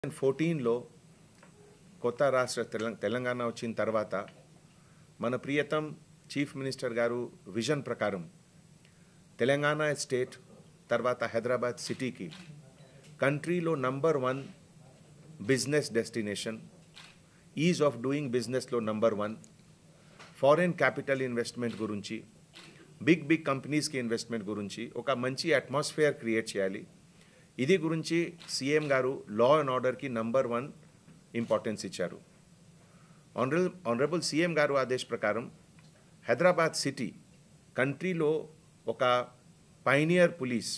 ఫోర్టీన్లో కొత్త రాష్ట్ర తెలం- తెలంగాణ వచ్చిన తర్వాత మన ప్రియతం చీఫ్ మినిస్టర్ గారు విజన్ ప్రకారం తెలంగాణ స్టేట్ తర్వాత హైదరాబాద్ సిటీకి కంట్రీలో number one business destination ease of doing బిజినెస్లో number one foreign capital investment గురించి బిగ్ బిగ్ కంపెనీస్కి ఇన్వెస్ట్మెంట్ గురించి ఒక మంచి అట్మాస్ఫియర్ క్రియేట్ చేయాలి ఇది గురించి సీఎం గారు లా అండ్ ఆర్డర్కి నంబర్ వన్ ఇంపార్టెన్స్ ఇచ్చారు ఆనరబుల్ ఆనరబుల్ సీఎం గారు ఆదేశ్ ప్రకారం హైదరాబాద్ సిటీ కంట్రీలో ఒక pioneer police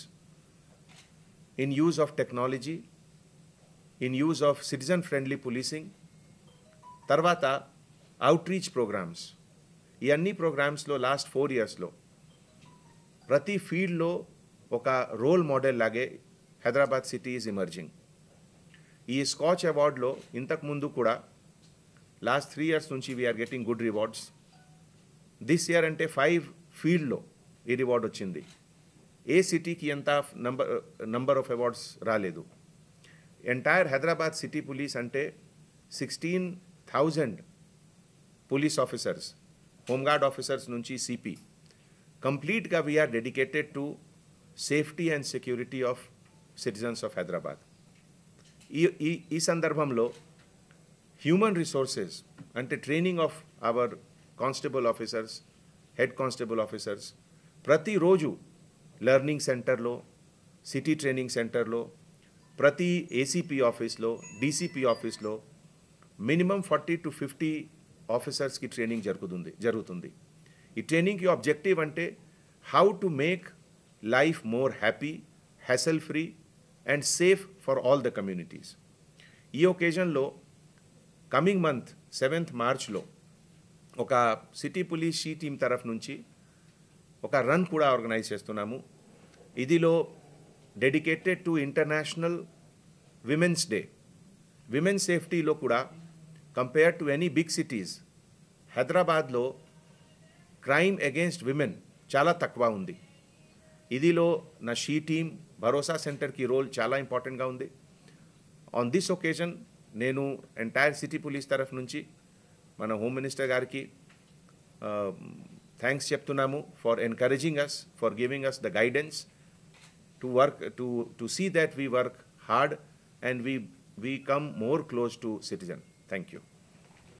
in use of technology in use of citizen friendly policing తర్వాత అవుట్ రీచ్ ప్రోగ్రామ్స్ ఈ అన్ని ప్రోగ్రామ్స్లో లాస్ట్ ఫోర్ ఇయర్స్లో ప్రతి ఫీల్డ్లో ఒక రోల్ మోడల్ లాగే హైదరాబాద్ సిటీ ఈజ్ ఎమర్జింగ్ ఈ స్కాచ్ అవార్డ్లో ఇంతకుముందు కూడా లాస్ట్ త్రీ ఇయర్స్ నుంచి we are getting good rewards this year అంటే ఫైవ్ ఫీల్డ్లో ఈ రివార్డ్ వచ్చింది ఏ సిటీకి ఎంత నంబర్ నంబర్ ఆఫ్ అవార్డ్స్ రాలేదు ఎంటైర్ హైదరాబాద్ సిటీ పోలీస్ అంటే sixteen thousand police officers home guard officers నుంచి సిపి కంప్లీట్గా we are dedicated to safety and security of citizens of Hyderabad ఈ ఈ ఈ సందర్భంలో హ్యూమన్ రిసోర్సెస్ అంటే training of our constable officers head constable officers ప్రతిరోజు లెర్నింగ్ సెంటర్లో సిటీ ట్రైనింగ్ సెంటర్లో ప్రతి ఏసీపీ ఆఫీస్లో డీసీపీ ఆఫీస్లో మినిమం ఫార్టీ టు ఫిఫ్టీ ఆఫీసర్స్కి ట్రైనింగ్ జరుగుతుంది జరుగుతుంది ఈ ట్రైనింగ్కి ఆబ్జెక్టివ్ అంటే how to make life more happy hassle free and safe for all the communities ఈ ఒకేజన్లో కమింగ్ మంత్ సెవెంత్ మార్చ్లో ఒక సిటీ పోలీస్ షీ టీం తరఫు నుంచి ఒక రన్ కూడా ఆర్గనైజ్ చేస్తున్నాము ఇదిలో dedicated to international women's day women సేఫ్టీలో కూడా compare to any big cities హైదరాబాద్లో క్రైమ్ అగేన్స్ట్ విమెన్ చాలా తక్కువ ఉంది ఇదిలో నా షీ టీమ్ భరోసా సెంటర్కి రోల్ చాలా ఇంపార్టెంట్గా ఉంది ఆన్ దిస్ ఒకేజన్ నేను ఎంటైర్ సిటీ పోలీస్ తరఫు నుంచి మన హోమ్ మినిస్టర్ గారికి థ్యాంక్స్ చెప్తున్నాము for encouraging us for giving us the guidance to work to to see that we work hard and we we come more close to citizen thank you